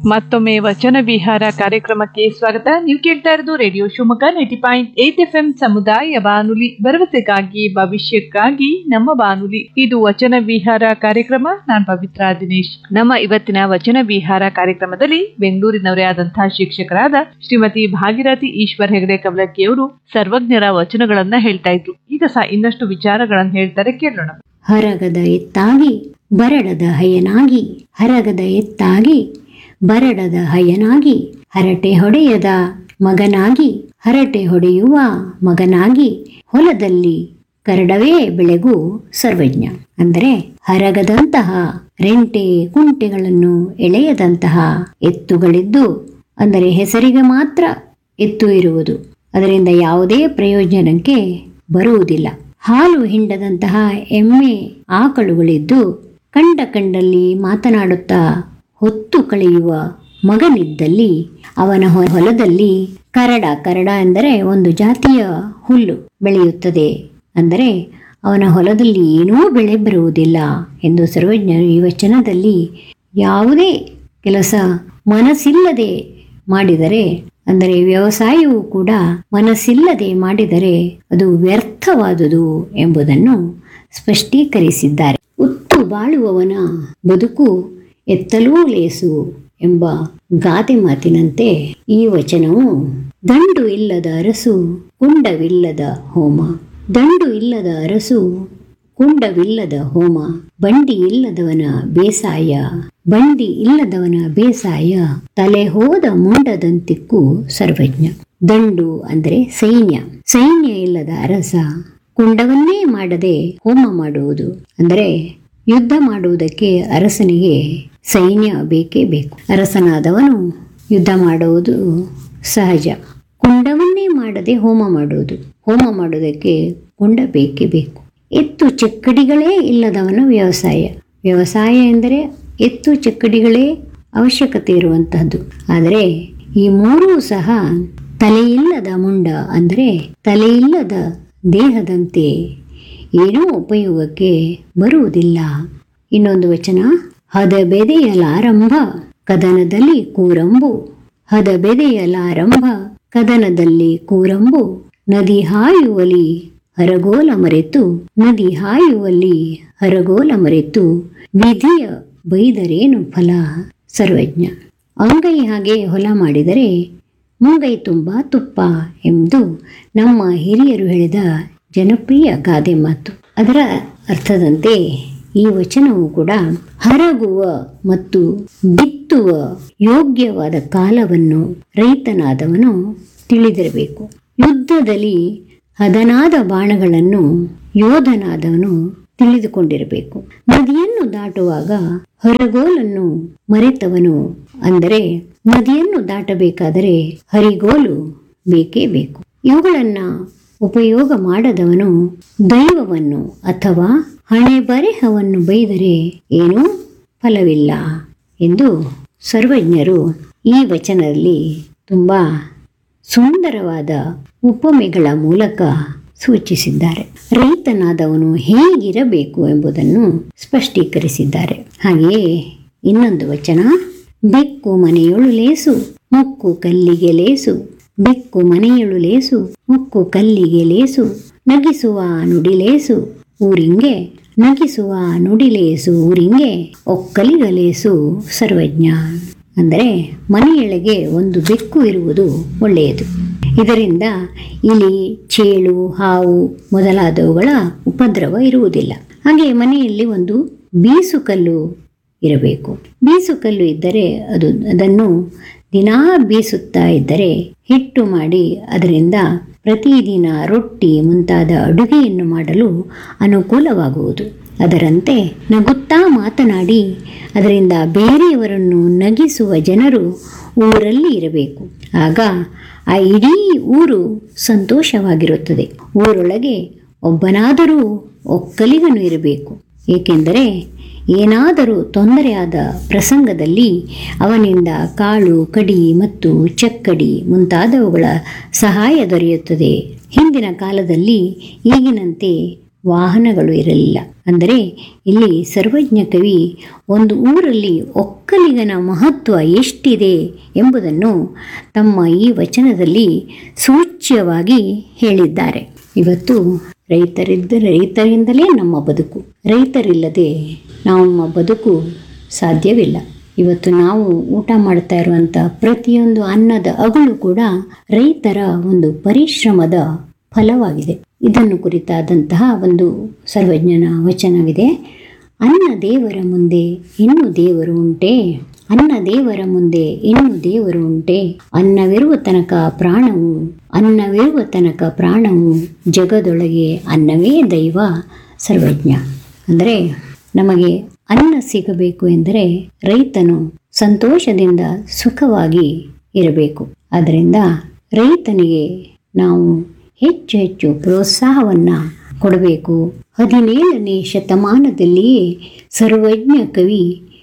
ಮತ್ತೊಮ್ಮೆ ವಚನ ವಿಹಾರ ಕಾರ್ಯಕ್ರಮಕ್ಕೆ ಸ್ವಾಗತ ನೀವು ಕೇಳ್ತಾ ಇರೋದು radio Shivamogga ninety point eight F M ಸಮುದಾಯ ಬಾನುಲಿ ಭರವಸೆಗಾಗಿ ಭವಿಷ್ಯಕ್ಕಾಗಿ ನಮ್ಮ ಬಾನುಲಿ ಇದು ವಚನ ವಿಹಾರ ಕಾರ್ಯಕ್ರಮ ನಾನ್ ಪವಿತ್ರ ದಿನೇಶ್ ನಮ್ಮ ಇವತ್ತಿನ ವಚನ ವಿಹಾರ ಕಾರ್ಯಕ್ರಮದಲ್ಲಿ ಬೆಂಗಳೂರಿನವರೇ ಆದಂತಹ ಶಿಕ್ಷಕರಾದ ಶ್ರೀಮತಿ ಭಾಗಿರಥಿ ಈಶ್ವರ್ ಹೆಗಡೆ ಕವಲಕ್ಕಿಯವರು ಸರ್ವಜ್ಞರ ವಚನಗಳನ್ನ ಹೇಳ್ತಾ ಇದ್ರು ಈಗ ಸಹ ಇನ್ನಷ್ಟು ವಿಚಾರಗಳನ್ನ ಹೇಳ್ತಾರೆ ಕೇಳೋಣ ಹರಗದ ಎತ್ತಾಗಿ ಬರಡದ ಹಯನಾಗಿ ಹರಗದ ಎತ್ತಾಗಿ ಬರಡದ ಹಯನಾಗಿ ಹರಟೆ ಹೊಡೆಯದ ಮಗನಾಗಿ ಹರಟೆ ಹೊಡೆಯುವ ಮಗನಾಗಿ ಹೊಲದಲ್ಲಿ ಕರಡವೇ ಬೆಳೆಗೂ ಸರ್ವಜ್ಞ ಅಂದರೆ ಹರಗದಂತಹ ರೆಂಟೆ ಕುಂಟೆಗಳನ್ನು ಎಳೆಯದಂತಹ ಎತ್ತುಗಳಿದ್ದು ಅಂದರೆ ಹೆಸರಿಗೆ ಮಾತ್ರ ಎತ್ತು ಇರುವುದು ಅದರಿಂದ ಯಾವುದೇ ಪ್ರಯೋಜನಕ್ಕೆ ಬರುವುದಿಲ್ಲ ಹಾಲು ಹಿಂಡದಂತಹ ಎಮ್ಮೆ ಆಕಳುಗಳಿದ್ದು ಕಂಡ ಕಂಡಲ್ಲಿ ಮಾತನಾಡುತ್ತಾ ಹೊತ್ತು ಕಳೆಯುವ ಮಗನಿದ್ದಲ್ಲಿ ಅವನ ಹೊ- ಹೊಲದಲ್ಲಿ ಕರಡ ಕರಡ ಎಂದರೆ ಒಂದು ಜಾತಿಯ ಹುಲ್ಲು ಬೆಳೆಯುತ್ತದೆ ಅಂದರೆ ಅವನ ಹೊಲದಲ್ಲಿ ಏನೂ ಬೆಳೆ ಬರುವುದಿಲ್ಲ ಎಂದು ಸರ್ವಜ್ಞರು ಈ ವಚನದಲ್ಲಿ ಯಾವುದೇ ಕೆಲಸ ಮನಸ್ಸಿಲ್ಲದೆ ಮಾಡಿದರೆ ಅಂದರೆ ವ್ಯವಸಾಯವು ಕೂಡ ಮನಸ್ಸಿಲ್ಲದೆ ಮಾಡಿದರೆ ಅದು ವ್ಯರ್ಥವಾದುದು ಎಂಬುದನ್ನು ಸ್ಪಷ್ಟೀಕರಿಸಿದ್ದಾರೆ ಉತ್ತು ಬಾಳುವವನ ಬದುಕು ಎತ್ತಲೂ ಲೇಸು ಎಂಬ ಗಾದೆ ಮಾತಿನಂತೆ ಈ ವಚನವು ದಂಡು ಇಲ್ಲದ ಅರಸು ಕುಂಡವಿಲ್ಲದ ಹೋಮ ದಂಡು ಇಲ್ಲದ ಅರಸು ಕುಂಡವಿಲ್ಲದ ಹೋಮ ಬಂಡಿ ಇಲ್ಲದವನ ಬೇಸಾಯ ಬಂಡಿ ಇಲ್ಲದವನ ಬೇಸಾಯ ತಲೆ ಹೋದ ಮುಂಡದಂತಿಕ್ಕು ಸರ್ವಜ್ಞ ದಂಡು ಅಂದರೆ ಸೈನ್ಯ ಸೈನ್ಯ ಇಲ್ಲದ ಅರಸ ಕುಂಡವನ್ನೇ ಮಾಡದೆ ಹೋಮ ಮಾಡುವುದು ಅಂದರೆ ಯುದ್ಧ ಮಾಡುವುದಕ್ಕೆ ಅರಸನಿಗೆ ಸೈನ್ಯ ಬೇಕೇ ಬೇಕು ಅರಸನಾದವನು ಯುದ್ಧ ಮಾಡುವುದು ಸಹಜ ಕುಂಡವನ್ನೇ ಮಾಡದೆ ಹೋಮ ಮಾಡುವುದು ಹೋಮ ಮಾಡುವುದಕ್ಕೆ ಕುಂಡ ಬೇಕೇ ಬೇಕು ಎತ್ತು ಚಕ್ಕಡಿಗಳೇ ಇಲ್ಲದವನ ವ್ಯವಸಾಯ ವ್ಯವಸಾಯ ಎಂದರೆ ಎತ್ತು ಚಕ್ಕಡಿಗಳೇ ಅವಶ್ಯಕತೆ ಇರುವಂತಹದ್ದು ಆದರೆ ಈ ಮೂರೂ ಸಹ ತಲೆಯಿಲ್ಲದ ಮುಂಡ ಅಂದರೆ ತಲೆಯಿಲ್ಲದ ದೇಹದಂತೆ ಏನೂ ಉಪಯೋಗಕ್ಕೆ ಬರುವುದಿಲ್ಲ ಇನ್ನೊಂದು ವಚನ ಹದ ಬೆದೆಯಲಾರಂಭ ಕದನದಲ್ಲಿ ಕೂರಂಬು ಹದ ಬೆದೆಯಲಾರಂಭ ಕದನದಲ್ಲಿ ಕೂರಂಬು ನದಿ ಹಾಯುವಲಿ ಹರಗೋಲ ಮರೆತು ನದಿ ಹಾಯುವಲ್ಲಿ ಹರಗೋಲ ಮರೆತು ವಿಧಿಯ ಬೈದರೇನು ಫಲ ಸರ್ವಜ್ಞ ಅಂಗೈ ಹಾಗೆ ಹೊಲ ಮಾಡಿದರೆ ಮುಂಗೈ ತುಂಬ ತುಪ್ಪ ಎಂದು ನಮ್ಮ ಹಿರಿಯರು ಹೇಳಿದ ಜನಪ್ರಿಯ ಗಾದೆ ಮಾತು ಅದರ ಅರ್ಥದಂತೆ ಈ ವಚನವು ಕೂಡ ಹರಗುವ ಮತ್ತು ಬಿತ್ತುವ ಯೋಗ್ಯವಾದ ಕಾಲವನ್ನು ರೈತನಾದವನು ತಿಳಿದಿರಬೇಕು ಯುದ್ಧದಲ್ಲಿ ಹದನಾದ ಬಾಣಗಳನ್ನು ಯೋಧನಾದವನು ತಿಳಿದುಕೊಂಡಿರಬೇಕು ನದಿಯನ್ನು ದಾಟುವಾಗ ಹರಗೋಲನ್ನು ಮರೆತವನು ಅಂದರೆ ನದಿಯನ್ನು ದಾಟಬೇಕಾದರೆ ಹರಿಗೋಲು ಬೇಕೇ ಬೇಕು ಇವುಗಳನ್ನ ಉಪಯೋಗ ಮಾಡದವನು ದೈವವನ್ನು ಅಥವಾ ಹಣೆ ಬರೆಹವನ್ನು ಬೈದರೆ ಏನೂ ಫಲವಿಲ್ಲ ಎಂದು ಸರ್ವಜ್ಞರು ಈ ವಚನದಲ್ಲಿ ತುಂಬ ಸುಂದರವಾದ ಉಪಮೆಗಳ ಮೂಲಕ ಸೂಚಿಸಿದ್ದಾರೆ ರೈತನಾದವನು ಹೇಗಿರಬೇಕು ಎಂಬುದನ್ನು ಸ್ಪಷ್ಟೀಕರಿಸಿದ್ದಾರೆ ಹಾಗೆಯೇ ಇನ್ನೊಂದು ವಚನ ಬೆಕ್ಕು ಮನೆಯೊಳು ಲೇಸು ಮುಕ್ಕು ಕಲ್ಲಿಗೆ ಲೇಸು ಬೆಕ್ಕು ಮನೆಯೊಳು ಲೇಸು ಮುಕ್ಕು ಕಲ್ಲಿಗೆ ಲೇಸು ನಗಿಸುವ ನುಡಿಲೇಸು ಊರಿಂಗೆ ನಗಿಸುವ ನುಡಿಲೇಸು ಊರಿಂಗೆ ಒಕ್ಕಲಿಗಲೇಸು ಸರ್ವಜ್ಞ ಅಂದರೆ ಮನೆಯೊಳಗೆ ಒಂದು ಬೆಕ್ಕು ಇರುವುದು ಒಳ್ಳೆಯದು ಇದರಿಂದ ಇಲಿ ಚೇಳು ಹಾವು ಮೊದಲಾದವುಗಳ ಉಪದ್ರವ ಇರುವುದಿಲ್ಲ ಹಾಗೆ ಮನೆಯಲ್ಲಿ ಒಂದು ಬೀಸುಕಲ್ಲು ಇರಬೇಕು ಬೀಸುಕಲ್ಲು ಇದ್ದರೆ ಅದು ಅದನ್ನು ದಿನಾ ಬೀಸುತ್ತಾ ಇದ್ದರೆ ಹಿಟ್ಟು ಮಾಡಿ ಅದರಿಂದ ಪ್ರತಿದಿನ ರೊಟ್ಟಿ ಮುಂತಾದ ಅಡುಗೆಯನ್ನು ಮಾಡಲು ಅನುಕೂಲವಾಗುವುದು ಅದರಂತೆ ನಗುತ್ತಾ ಮಾತನಾಡಿ ಅದರಿಂದ ಬೇರೆಯವರನ್ನು ನಗಿಸುವ ಜನರು ಊರಲ್ಲಿ ಇರಬೇಕು ಆಗ ಆ ಇಡೀ ಊರು ಸಂತೋಷವಾಗಿರುತ್ತದೆ ಊರೊಳಗೆ ಒಬ್ಬನಾದರೂ ಒಕ್ಕಲಿಗನು ಇರಬೇಕು ಏಕೆಂದರೆ ಏನಾದರೂ ತೊಂದರೆಯಾದ ಪ್ರಸಂಗದಲ್ಲಿ ಅವನಿಂದ ಕಾಳು ಕಡಿ ಮತ್ತು ಚಕ್ಕಡಿ ಮುಂತಾದವುಗಳ ಸಹಾಯ ದೊರೆಯುತ್ತದೆ ಹಿಂದಿನ ಕಾಲದಲ್ಲಿ ಈಗಿನಂತೆ ವಾಹನಗಳು ಇರಲಿಲ್ಲ ಅಂದರೆ ಇಲ್ಲಿ ಸರ್ವಜ್ಞ ಕವಿ ಒಂದು ಊರಲ್ಲಿ ಒಕ್ಕಲಿಗನ ಮಹತ್ವ ಎಷ್ಟಿದೆ ಎಂಬುದನ್ನು ತಮ್ಮ ಈ ವಚನದಲ್ಲಿ ಸೂಚ್ಯವಾಗಿ ಹೇಳಿದ್ದಾರೆ ಇವತ್ತು ರೈತರಿದ್ದ ರೈತರಿಂದಲೇ ನಮ್ಮ ಬದುಕು ರೈತರಿಲ್ಲದೆ ನಮ್ಮ ಬದುಕು ಸಾಧ್ಯವಿಲ್ಲ ಇವತ್ತು ನಾವು ಊಟ ಮಾಡ್ತಾ ಇರುವಂಥ ಪ್ರತಿಯೊಂದು ಅನ್ನದ ಅಗಳು ಕೂಡ ರೈತರ ಒಂದು ಪರಿಶ್ರಮದ ಫಲವಾಗಿದೆ ಇದನ್ನು ಕುರಿತಾದಂತಹ ಒಂದು ಸರ್ವಜ್ಞನ ವಚನವಿದೆ ಅನ್ನ ದೇವರ ಮುಂದೆ ಇನ್ನು ದೇವರು ಉಂಟೆ ಅನ್ನ ದೇವರ ಮುಂದೆ ಇನ್ನು ದೇವರು ಉಂಟೆ ಅನ್ನವಿರುವ ತನಕ ಪ್ರಾಣವು ಅನ್ನವಿರುವ ತನಕ ಪ್ರಾಣವು ಜಗದೊಳಗೆ ಅನ್ನವೇ ದೈವ ಸರ್ವಜ್ಞ ಅಂದರೆ ನಮಗೆ ಅನ್ನ ಸಿಗಬೇಕು ಎಂದರೆ ರೈತನು ಸಂತೋಷದಿಂದ ಸುಖವಾಗಿ ಇರಬೇಕು ಆದ್ದರಿಂದ ರೈತನಿಗೆ ನಾವು ಹೆಚ್ಚು ಹೆಚ್ಚು ಪ್ರೋತ್ಸಾಹವನ್ನು ಕೊಡಬೇಕು ಹದಿನೇಳನೇ ಶತಮಾನದಲ್ಲಿಯೇ ಸರ್ವಜ್ಞ ಕವಿ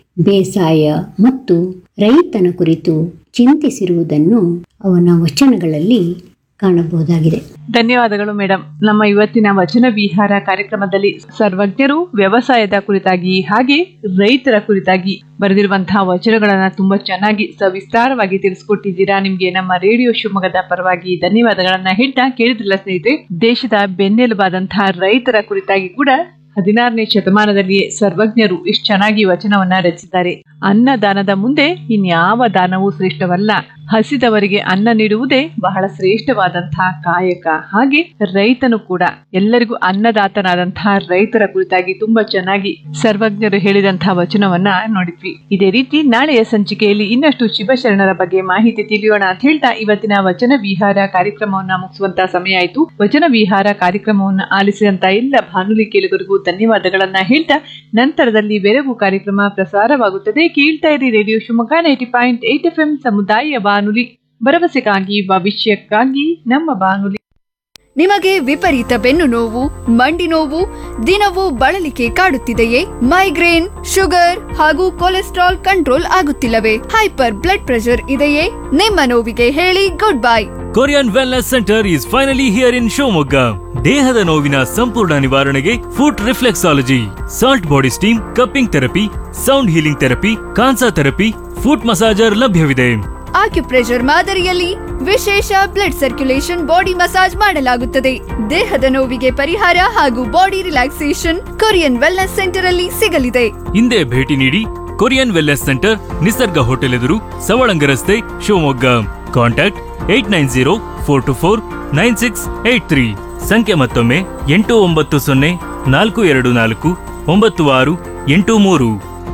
ಬೇಸಾಯ ಮತ್ತು ರೈತನ ಕುರಿತು ಚಿಂತಿಸಿರುವುದನ್ನು ಅವನ ವಚನಗಳಲ್ಲಿ ಕಾಣಬಹುದಾಗಿದೆ ಧನ್ಯವಾದಗಳು ಮೇಡಮ್ ನಮ್ಮ ಇವತ್ತಿನ ವಚನ ವಿಹಾರ ಕಾರ್ಯಕ್ರಮದಲ್ಲಿ ಸರ್ವಜ್ಞರು ವ್ಯವಸಾಯದ ಕುರಿತಾಗಿ ಹಾಗೆ ರೈತರ ಕುರಿತಾಗಿ ಬರೆದಿರುವಂತಹ ವಚನಗಳನ್ನ ತುಂಬಾ ಚೆನ್ನಾಗಿ ಸವಿಸ್ತಾರವಾಗಿ ತಿಳಿಸ್ಕೊಟ್ಟಿದ್ದೀರಾ ನಿಮ್ಗೆ ನಮ್ಮ ರೇಡಿಯೋ ಶಿವಮೊಗ್ಗದ ಪರವಾಗಿ ಧನ್ಯವಾದಗಳನ್ನ ಹೇಳ್ತಾ ಕೇಳಿದ್ರಲ್ಲ ಸ್ನೇಹಿತರೆ ದೇಶದ ಬೆನ್ನೆಲುಬಾದಂತಹ ರೈತರ ಕುರಿತಾಗಿ ಕೂಡ ಹದಿನಾರನೇ ಶತಮಾನದಲ್ಲಿಯೇ ಸರ್ವಜ್ಞರು ಇಷ್ಟು ಚೆನ್ನಾಗಿ ವಚನವನ್ನ ರಚಿಸಿದ್ದಾರೆ ಅನ್ನದಾನದ ಮುಂದೆ ಇನ್ಯಾವ ದಾನವೂ ಶ್ರೇಷ್ಠವಲ್ಲ ಹಸಿದವರಿಗೆ ಅನ್ನ ನೀಡುವುದೇ ಬಹಳ ಶ್ರೇಷ್ಠವಾದಂತಹ ಕಾಯಕ ಹಾಗೆ ರೈತನು ಕೂಡ ಎಲ್ಲರಿಗೂ ಅನ್ನದಾತನಾದಂತಹ ರೈತರ ಕುರಿತಾಗಿ ತುಂಬಾ ಚೆನ್ನಾಗಿ ಸರ್ವಜ್ಞರು ಹೇಳಿದಂತಹ ವಚನವನ್ನ ನೋಡಿದ್ವಿ ಇದೇ ರೀತಿ ನಾಳೆಯ ಸಂಚಿಕೆಯಲ್ಲಿ ಇನ್ನಷ್ಟು ಶಿವಶರಣರ ಬಗ್ಗೆ ಮಾಹಿತಿ ತಿಳಿಯೋಣ ಅಂತ ಹೇಳ್ತಾ ಇವತ್ತಿನ ವಚನ ವಿಹಾರ ಕಾರ್ಯಕ್ರಮವನ್ನ ಮುಗಿಸುವಂತ ಸಮಯ ಆಯಿತು ವಚನ ವಿಹಾರ ಕಾರ್ಯಕ್ರಮವನ್ನು ಆಲಿಸಿದಂತ ಎಲ್ಲ ಬಾನುಲಿ ಕೇಳುಗರಿಗೂ ಧನ್ಯವಾದಗಳನ್ನ ಹೇಳ್ತಾ ನಂತರದಲ್ಲಿ ಬೆರಗು ಕಾರ್ಯಕ್ರಮ ಪ್ರಸಾರವಾಗುತ್ತದೆ ಕೇಳ್ತಾ ಇರಿ radio Shivamogga ninety point eight F M ಸಮುದಾಯ ಬಾನುಲಿ ಭರವಸೆಗಾಗಿ ಭವಿಷ್ಯಕ್ಕಾಗಿ ನಮ್ಮ ಬಾನುಲಿ ನಿಮಗೆ ವಿಪರೀತ ಬೆನ್ನು ನೋವು ಮಂಡಿ ನೋವು ದಿನವೂ ಬಳಲಿಕೆ ಕಾಡುತ್ತಿದೆಯೇ ಮೈಗ್ರೇನ್ ಶುಗರ್ ಹಾಗೂ ಕೊಲೆಸ್ಟ್ರಾಲ್ ಕಂಟ್ರೋಲ್ ಆಗುತ್ತಿಲ್ಲವೇ ಹೈಪರ್ ಬ್ಲಡ್ ಪ್ರೆಷರ್ ಇದೆಯೇ ನಿಮ್ಮ ನೋವಿಗೆ ಹೇಳಿ good bye Korean wellness centre is finally here in Shivamogga ದೇಹದ ನೋವಿನ ಸಂಪೂರ್ಣ ನಿವಾರಣೆಗೆ foot reflexology salt body steam cupping therapy sound healing therapy kansa therapy foot massager ಲಭ್ಯವಿದೆ ಆಕ್ಯುಪ್ರೆಷರ್ ಮಾದರಿಯಲ್ಲಿ ವಿಶೇಷ ಬ್ಲಡ್ ಸರ್ಕ್ಯುಲೇಷನ್ ಬಾಡಿ ಮಸಾಜ್ ಮಾಡಲಾಗುತ್ತದೆ ದೇಹದ ನೋವಿಗೆ ಪರಿಹಾರ ಹಾಗೂ body relaxation Korean wellness centre ಅಲ್ಲಿ ಸಿಗಲಿದೆ ಹಿಂದೆ ಭೇಟಿ ನೀಡಿ Korean wellness centre Nisarga hotel ಎದುರು ಸವಳಂಗ ರಸ್ತೆ Shivamogga contact eight nine zero four two four nine six eight three ಸಂಖ್ಯೆ ಮತ್ತೊಮ್ಮೆ ಎಂಟು ಒಂಬತ್ತು ಸೊನ್ನೆ ನಾಲ್ಕು ಎರಡು ನಾಲ್ಕು ಒಂಬತ್ತು ಆರು ಎಂಟು ಮೂರು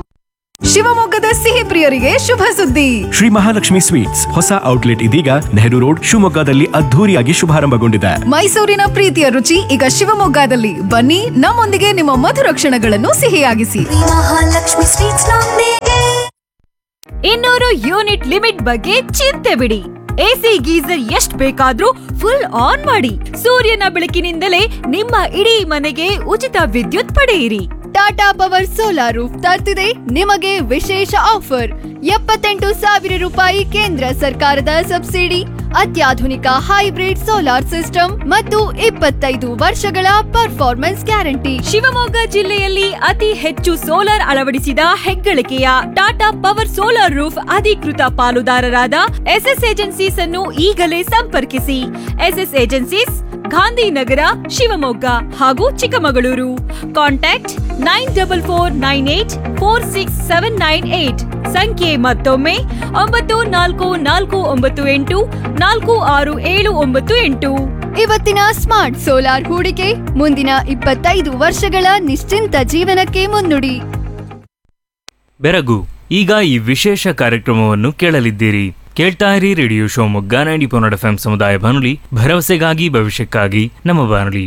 ಶಿವಮೊಗ್ಗದ ಸಿಹಿ ಪ್ರಿಯರಿಗೆ ಶುಭ ಸುದ್ದಿ ಶ್ರೀ ಮಹಾಲಕ್ಷ್ಮಿ ಸ್ವೀಟ್ಸ್ ಹೊಸ ಔಟ್ಲೆಟ್ ಇದೀಗ ನೆಹರು ರೋಡ್ ಶಿವಮೊಗ್ಗದಲ್ಲಿ ಅದ್ಧೂರಿಯಾಗಿ ಶುಭಾರಂಭಗೊಂಡಿದೆ ಮೈಸೂರಿನ ಪ್ರೀತಿಯ ರುಚಿ ಈಗ ಶಿವಮೊಗ್ಗದಲ್ಲಿ ಬನ್ನಿ ನಮ್ಮೊಂದಿಗೆ ನಿಮ್ಮ ಮಧುರ ಕ್ಷಣಗಳನ್ನು ಸಿಹಿಯಾಗಿಸಿ ಮಹಾಲಕ್ಷ್ಮಿ ಸ್ವೀಟ್ಸ್ ನೊಂದಿಗೆ ಇನ್ನೂರು ಯೂನಿಟ್ ಲಿಮಿಟ್ ಬಗ್ಗೆ ಚಿಂತೆ ಬಿಡಿ ಎಸಿ ಗೀಸರ್ ಎಷ್ಟ್ ಬೇಕಾದ್ರೂ ಫುಲ್ ಆನ್ ಮಾಡಿ ಸೂರ್ಯನ ಬೆಳಕಿನಿಂದಲೇ ನಿಮ್ಮ ಇಡೀ ಮನೆಗೆ ಉಚಿತ ವಿದ್ಯುತ್ ಪಡೆಯಿರಿ ಟಾಟಾ ಪವರ್ ಸೋಲಾರ್ ರೂಫ್ ತರ್ತಿದೆ ನಿಮಗೆ ವಿಶೇಷ ಆಫರ್ ಎಪ್ಪತ್ತೆಂಟು ಸಾವಿರ ರೂಪಾಯಿ ಕೇಂದ್ರ ಸರ್ಕಾರದ ಸಬ್ಸಿಡಿ ಅತ್ಯಾಧುನಿಕ ಹೈಬ್ರಿಡ್ ಸೋಲಾರ್ ಸಿಸ್ಟಮ್ ಮತ್ತು ಇಪ್ಪತ್ತೈದು ವರ್ಷಗಳ ಪರ್ಫಾರ್ಮೆನ್ಸ್ ಗ್ಯಾರಂಟಿ ಶಿವಮೊಗ್ಗ ಜಿಲ್ಲೆಯಲ್ಲಿ ಅತಿ ಹೆಚ್ಚು ಸೋಲಾರ್ ಅಳವಡಿಸಿದ ಹೆಗ್ಗಳಿಕೆಯ ಟಾಟಾ ಪವರ್ ಸೋಲಾರ್ ರೂಫ್ ಅಧಿಕೃತ ಪಾಲುದಾರರಾದ ಎಸ್ಎಸ್ ಏಜೆನ್ಸೀಸ್ ಅನ್ನು ಈಗಲೇ ಸಂಪರ್ಕಿಸಿ ಎಸ್ಎಸ್ ಏಜೆನ್ಸೀಸ್ ಗಾಂಧಿನಗರ ಶಿವಮೊಗ್ಗ ಹಾಗೂ Chikkamagaluru contact nine double four nine eight four six seven nine eight ಸಂಖ್ಯೆ ಮತ್ತೊಮ್ಮೆ ಒಂಬತ್ತು ನಾಲ್ಕು ನಾಲ್ಕು ಒಂಬತ್ತು ಎಂಟು ನಾಲ್ಕು ಆರು ಏಳು ಒಂಬತ್ತು ಎಂಟು ಇವತ್ತಿನ ಸ್ಮಾರ್ಟ್ ಸೋಲಾರ್ ಹೂಡಿಕೆ ಮುಂದಿನ ಇಪ್ಪತ್ತೈದು ವರ್ಷಗಳ ನಿಶ್ಚಿಂತ ಜೀವನಕ್ಕೆ ಮುನ್ನುಡಿ ಬೆರಗು ಈಗ ಈ ವಿಶೇಷ ಕಾರ್ಯಕ್ರಮವನ್ನು ಕೇಳಲಿದ್ದೀರಿ ಕೇಳ್ತಾ ಇರಿ ರೇಡಿಯೋ ಶಿವಮೊಗ್ಗ ನೈಂಟಿ ಪೊನ್ನಡ ಎಫ್ ಸಮುದಾಯ ಬಾನುಲಿ ಭರವಸೆಗಾಗಿ ಭವಿಷ್ಯಕ್ಕಾಗಿ ನಮ್ಮ ಬಾನುಲಿ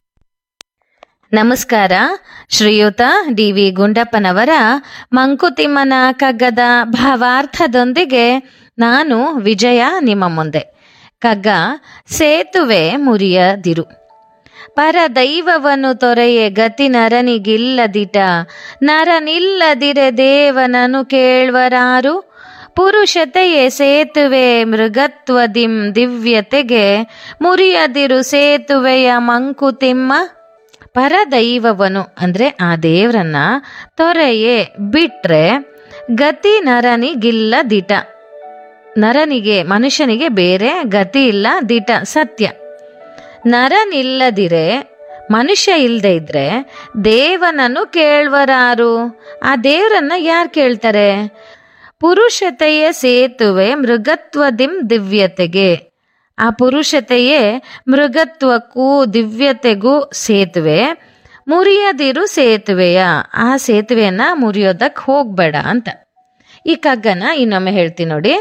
ನಮಸ್ಕಾರ ಶ್ರೀಯುತ ಡಿ ವಿ ಗುಂಡಪ್ಪನವರ ಮಂಕುತಿಮ್ಮನ ಕಗ್ಗದ ಭಾವಾರ್ಥದೊಂದಿಗೆ ನಾನು ವಿಜಯ ನಿಮ್ಮ ಮುಂದೆ ಕಗ್ಗ ಸೇತುವೆ ಮುರಿಯದಿರು ಪರದೈವವನ್ನು ತೊರೆಯೆ ಗತಿ ನರನಿಗಿಲ್ಲದಿಟ ನರನಿಲ್ಲದಿರೆ ದೇವನನು ಕೇಳ್ವರಾರು ಪುರುಷತೆಯೇ ಸೇತುವೆ ಮೃಗತ್ವದಿಂ ದಿವ್ಯತೆಗೆ ಮುರಿಯದಿರು ಸೇತುವೆಯ ಮಂಕುತಿಮ್ಮ ಪರದೈವವನು ಅಂದರೆ ಆ ದೇವರನ್ನ ತೊರೆಯೇ ಬಿಟ್ರೆ ಗತಿ ನರನಿಗಿಲ್ಲ ದಿಟ ನರನಿಗೆ ಮನುಷ್ಯನಿಗೆ ಬೇರೆ ಗತಿ ಇಲ್ಲ ದಿಟ ಸತ್ಯ ನರನಿಲ್ಲದಿರೆ ಮನುಷ್ಯ ಇಲ್ಲದೆ ಇದ್ರೆ ದೇವನನ್ನು ಕೇಳ್ವರಾರು ಆ ದೇವರನ್ನ ಯಾರು ಕೇಳ್ತಾರೆ ಪುರುಷತೆಯ ಸೇತುವೆ ಮೃಗತ್ವದಿಂ ದಿವ್ಯತೆಗೆ ಆ ಪುರುಷತೆಯೇ ಮೃಗತ್ವಕ್ಕೂ ದಿವ್ಯತೆಗೂ ಸೇತುವೆ ಮುರಿಯದಿರು ಸೇತುವೆಯ ಆ ಸೇತುವೆಯನ್ನ ಮುರಿಯೋದಕ್ಕೆ ಹೋಗ್ಬೇಡ ಅಂತ ಈ ಕಗ್ಗನ ಇನ್ನೊಮ್ಮೆ ಹೇಳ್ತೀನಿ ನೋಡಿ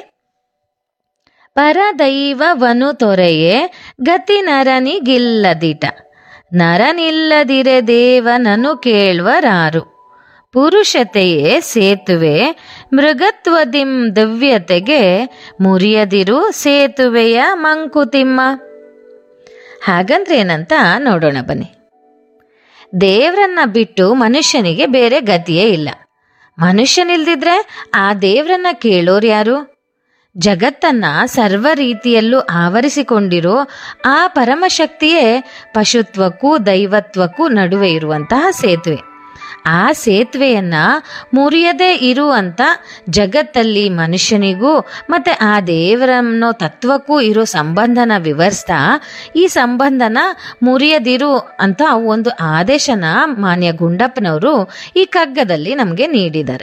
ಪರದೈವವನು ತೊರೆಯೇ ಗತಿ ನರನಿಗಿಲ್ಲದಿಟ ನರನಿಲ್ಲದಿರೆ ದೇವನನು ಕೇಳ್ವರಾರು ಪುರುಷತೆಯೇ ಸೇತುವೆ ಮೃಗತ್ವದಿಂ ದಿವ್ಯತೆಗೆ ಮುರಿಯದಿರು ಸೇತುವೆಯ ಮಂಕುತಿಮ್ಮ ಹಾಗಂದ್ರೆ ಏನಂತ ನೋಡೋಣ ಬನ್ನಿ ದೇವ್ರನ್ನ ಬಿಟ್ಟು ಮನುಷ್ಯನಿಗೆ ಬೇರೆ ಗತಿಯೇ ಇಲ್ಲ ಮನುಷ್ಯನಿಲ್ದಿದ್ರೆ ಆ ದೇವ್ರನ್ನ ಕೇಳೋರು ಯಾರು ಜಗತ್ತನ್ನ ಸರ್ವ ರೀತಿಯಲ್ಲೂ ಆವರಿಸಿಕೊಂಡಿರೋ ಆ ಪರಮಶಕ್ತಿಯೇ ಪಶುತ್ವಕ್ಕೂ ದೈವತ್ವಕ್ಕೂ ನಡುವೆ ಇರುವಂತಹ ಸೇತುವೆ ಆ ಸೇತುವೆಯನ್ನ ಮುರಿಯದೇ ಇರುವಂತ ಜಗತ್ತಲ್ಲಿ ಮನುಷ್ಯನಿಗೂ ಮತ್ತೆ ಆ ದೇವರನ್ನೋ ತತ್ವಕ್ಕೂ ಇರೋ ಸಂಬಂಧನ ವಿವರಿಸ್ತಾ ಈ ಸಂಬಂಧನ ಮುರಿಯದಿರು ಅಂತ ಒಂದು ಆದೇಶನ ಮಾನ್ಯ ಗುಂಡಪ್ಪನವರು ಈ ಕಗ್ಗದಲ್ಲಿ ನಮಗೆ ನೀಡಿದ್ದಾರೆ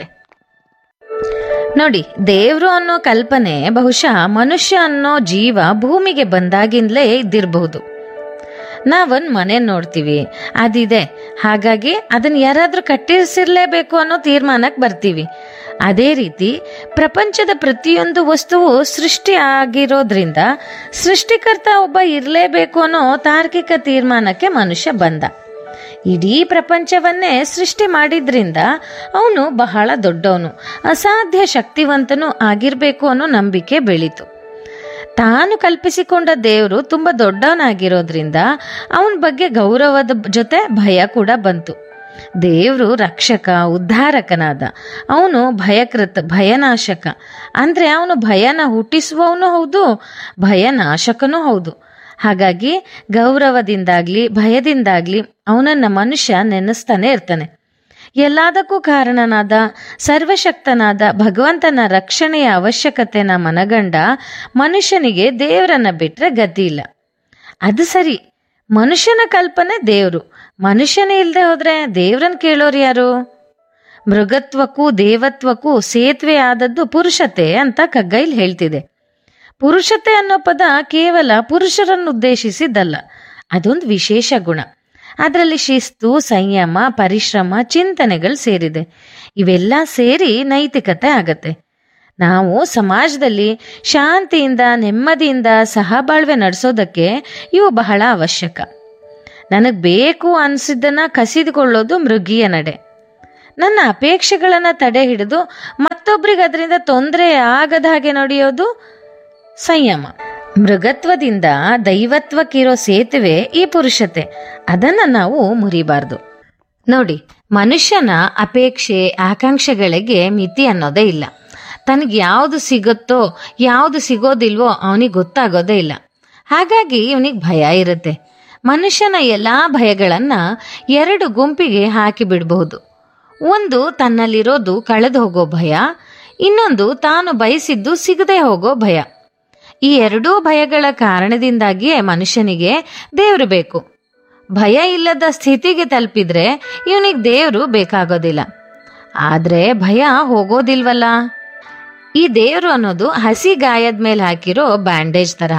ನೋಡಿ ದೇವ್ರು ಅನ್ನೋ ಕಲ್ಪನೆ ಬಹುಶಃ ಮನುಷ್ಯ ಅನ್ನೋ ಜೀವ ಭೂಮಿಗೆ ಬಂದಾಗಿಂದಲೇ ಇದ್ದಿರಬಹುದು ನಾವೊಂದು ಮನೆ ನೋಡ್ತೀವಿ ಅದಿದೆ ಹಾಗಾಗಿ ಅದನ್ನ ಯಾರಾದ್ರೂ ಕಟ್ಟಿಸಿರ್ಲೇಬೇಕು ಅನ್ನೋ ತೀರ್ಮಾನಕ್ಕೆ ಬರ್ತೀವಿ ಅದೇ ರೀತಿ ಪ್ರಪಂಚದ ಪ್ರತಿಯೊಂದು ವಸ್ತುವು ಸೃಷ್ಟಿ ಆಗಿರೋದ್ರಿಂದ ಸೃಷ್ಟಿಕರ್ತ ಒಬ್ಬ ಇರಲೇಬೇಕು ಅನ್ನೋ ತಾರ್ಕಿಕ ತೀರ್ಮಾನಕ್ಕೆ ಮನುಷ್ಯ ಬಂದ ಇಡೀ ಪ್ರಪಂಚವನ್ನೇ ಸೃಷ್ಟಿ ಮಾಡಿದ್ರಿಂದ ಅವನು ಬಹಳ ದೊಡ್ಡವನು ಅಸಾಧ್ಯ ಶಕ್ತಿವಂತನೂ ಆಗಿರ್ಬೇಕು ಅನ್ನೋ ನಂಬಿಕೆ ಬೆಳೀತು ತಾನು ಕಲ್ಪಿಸಿಕೊಂಡ ದೇವರು ತುಂಬ ದೊಡ್ಡವನಾಗಿರೋದ್ರಿಂದ ಅವನ ಬಗ್ಗೆ ಗೌರವದ ಜೊತೆ ಭಯ ಕೂಡ ಬಂತು ದೇವರು ರಕ್ಷಕ ಉದ್ಧಾರಕನಾದ ಅವನು ಭಯಕೃತ ಭಯನಾಶಕ ಅಂದರೆ ಅವನು ಭಯನ ಹುಟ್ಟಿಸುವವನು ಹೌದು ಭಯನಾಶಕನೂ ಹೌದು ಹಾಗಾಗಿ ಗೌರವದಿಂದಾಗ್ಲಿ ಭಯದಿಂದಾಗ್ಲಿ ಅವನನ್ನ ಮನುಷ್ಯ ನೆನೆಸ್ತಾನೆ ಇರ್ತಾನೆ ಎಲ್ಲದಕ್ಕೂ ಕಾರಣನಾದ ಸರ್ವಶಕ್ತನಾದ ಭಗವಂತನ ರಕ್ಷಣೆಯ ಅವಶ್ಯಕತೆನ ಮನಗಂಡ ಮನುಷ್ಯನಿಗೆ ದೇವರನ್ನ ಬಿಟ್ರೆ ಗತಿ ಇಲ್ಲ ಅದು ಸರಿ ಮನುಷ್ಯನ ಕಲ್ಪನೆ ದೇವರು ಮನುಷ್ಯನೇ ಇಲ್ಲದೆ ಹೋದ್ರೆ ದೇವ್ರನ್ನ ಕೇಳೋರು ಯಾರು ಮೃಗತ್ವಕ್ಕೂ ದೇವತ್ವಕ್ಕೂ ಸೇತುವೆ ಆದದ್ದು ಪುರುಷತೆ ಅಂತ ಕಗ್ಗೈಲ್ ಹೇಳ್ತಿದೆ ಪುರುಷತೆ ಅನ್ನೋ ಪದ ಕೇವಲ ಪುರುಷರನ್ನು ಉದ್ದೇಶಿಸಿದ್ದಲ್ಲ ಅದೊಂದು ವಿಶೇಷ ಗುಣ ಅದರಲ್ಲಿ ಶಿಸ್ತು ಸಂಯಮ ಪರಿಶ್ರಮ ಚಿಂತನೆಗಳು ಸೇರಿದೆ ಇವೆಲ್ಲ ಸೇರಿ ನೈತಿಕತೆ ಆಗತ್ತೆ ನಾವು ಸಮಾಜದಲ್ಲಿ ಶಾಂತಿಯಿಂದ ನೆಮ್ಮದಿಯಿಂದ ಸಹಬಾಳ್ವೆ ನಡೆಸೋದಕ್ಕೆ ಇವು ಬಹಳ ಅವಶ್ಯಕ ನನಗೆ ಬೇಕು ಅನಿಸಿದ್ದನ್ನ ಕಸಿದುಕೊಳ್ಳೋದು ಮೃಗೀಯ ನಡೆ ನನ್ನ ಅಪೇಕ್ಷೆಗಳನ್ನು ತಡೆ ಹಿಡಿದು ಮತ್ತೊಬ್ಬರಿಗೆ ಅದರಿಂದ ತೊಂದರೆ ಆಗದ ಹಾಗೆ ನಡೆಯೋದು ಸಂಯಮ ಮೃಗತ್ವದಿಂದ ದೈವತ್ವಕ್ಕಿರೋ ಸೇತುವೆ ಈ ಪುರುಷತೆ ಅದನ್ನ ನಾವು ಮುರಿಬಾರ್ದು ನೋಡಿ ಮನುಷ್ಯನ ಅಪೇಕ್ಷೆ ಆಕಾಂಕ್ಷೆಗಳಿಗೆ ಮಿತಿ ಅನ್ನೋದೇ ಇಲ್ಲ ತನಗೆ ಯಾವುದು ಸಿಗುತ್ತೋ ಯಾವುದು ಸಿಗೋದಿಲ್ವೋ ಅವನಿಗೆ ಗೊತ್ತಾಗೋದೇ ಇಲ್ಲ ಹಾಗಾಗಿ ಇವನಿಗೆ ಭಯ ಇರುತ್ತೆ ಮನುಷ್ಯನ ಎಲ್ಲ ಭಯಗಳನ್ನ ಎರಡು ಗುಂಪಿಗೆ ಹಾಕಿ ಬಿಡಬಹುದು ಒಂದು ತನ್ನಲ್ಲಿರೋದು ಕಳೆದು ಹೋಗೋ ಭಯ ಇನ್ನೊಂದು ತಾನು ಬಯಸಿದ್ದು ಸಿಗದೆ ಹೋಗೋ ಭಯ ಈ ಎರಡೂ ಭಯಗಳ ಕಾರಣದಿಂದಾಗಿಯೇ ಮನುಷ್ಯನಿಗೆ ದೇವರು ಬೇಕು ಭಯ ಇಲ್ಲದ ಸ್ಥಿತಿಗೆ ತಲುಪಿದ್ರೆ ಇವನಿಗೆ ದೇವರು ಬೇಕಾಗೋದಿಲ್ಲ ಆದ್ರೆ ಭಯ ಹೋಗೋದಿಲ್ವಲ್ಲ ಈ ದೇವರು ಅನ್ನೋದು ಹಸಿ ಗಾಯದ ಮೇಲೆ ಹಾಕಿರೋ ಬ್ಯಾಂಡೇಜ್ ತರ